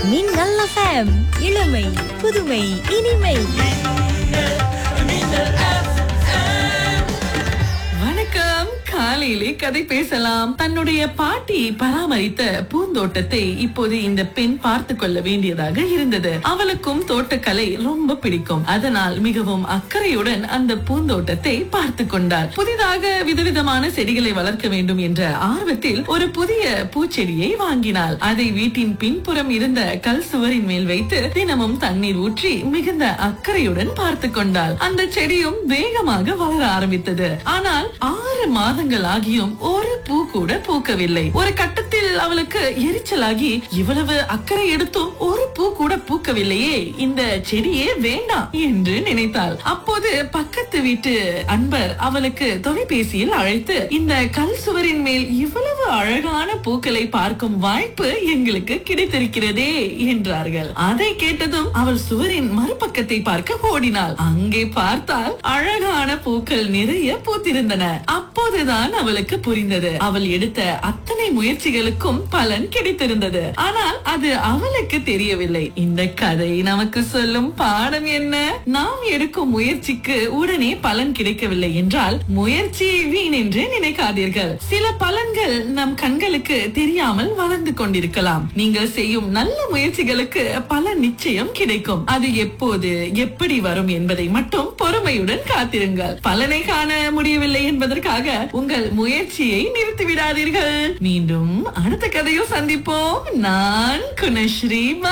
மின்னல் FM இளமை புதுமை இனிமை வணக்கம் காலையிலே கதை பேசலாம் தன்னுடைய பாட்டி பராமரித்த பூந்தோட்டத்தை இப்போது இந்த பெண் பார்த்து கொள்ள வேண்டியதாக இருந்தது அவளுக்கும் தோட்டக்கலை ரொம்ப பிடிக்கும் அதனால் மிகவும் அக்கறையுடன் அந்த பூந்தோட்டத்தை பார்த்து கொண்டாள் புதிதாக விதவிதமான செடிகளை வளர்க்க வேண்டும் என்ற ஆர்வத்தில் ஒரு புதிய பூச்செடியை வாங்கினாள் அதை வீட்டின் பின்புறம் இருந்த கல் சுவரின் மேல் வைத்து தினமும் தண்ணீர் ஊற்றி மிகுந்த அக்கறையுடன் பார்த்து கொண்டாள் அந்த செடியும் வேகமாக வளர ஆரம்பித்தது ஆனால் ஆறு மாதங்கள் ஆகியும் ஒரு பூ கூட பூக்கவில்லை ஒரு கட்டத்தில் அவளுக்கு எரிச்சலாகி இவ்வளவு அக்கறை எடுத்தும் ஒரு பூ கூட பூக்கவில்லையே இந்த செடியே வேண்டாம் என்று நினைத்தாள் அப்போது பக்கத்து வீட்டு அன்பர் அவளுக்கு தொலைபேசியில் அழைத்து இந்த கல் சுவரின் மேல் இவ்வளவு அழகான பூக்களை பார்க்கும் வாய்ப்பு எங்களுக்கு கிடைத்திருக்கிறதே என்றார்கள் அதை கேட்டதும் அவள் சுவரின் மறுபக்கத்தை பார்க்க ஓடினாள் அங்கே பார்த்தால் அழகான பூக்கள் நிறைய பூத்திருந்தன அப்போதுதான் அவளுக்கு புரிந்தது அவள் எடுத்த அத்தனை முயற்சிகளுக்கும் பலன் கிடைத்திருந்தது ஆனால் அது அவளுக்கு தெரியவில்லை இந்த கதை நமக்கு சொல்லும் பாடம் என்ன நாம் எடுக்கும் முயற்சிக்கு உடனே பலன் கிடைக்கவில்லை என்றால் முயற்சி வீண் என்று நினைக்காதீர்கள் சில பலன்கள் நம் கண்களுக்கு தெரியாமல் வளர்ந்து கொண்டிருக்கலாம் நீங்கள் செய்யும் நல்ல முயற்சிகளுக்கு பலன் நிச்சயம் கிடைக்கும் அது எப்போது எப்படி வரும் என்பதை மட்டும் பொறுமையுடன் காத்திருங்கள் பலனை காண முடியவில்லை என்பதற்காக உங்கள் முயற்சியை நிறுத்தி விடாதீர்கள் மீண்டும் அடுத்த கதையும் சந்திப்போம் நான் குணஸ்ரீ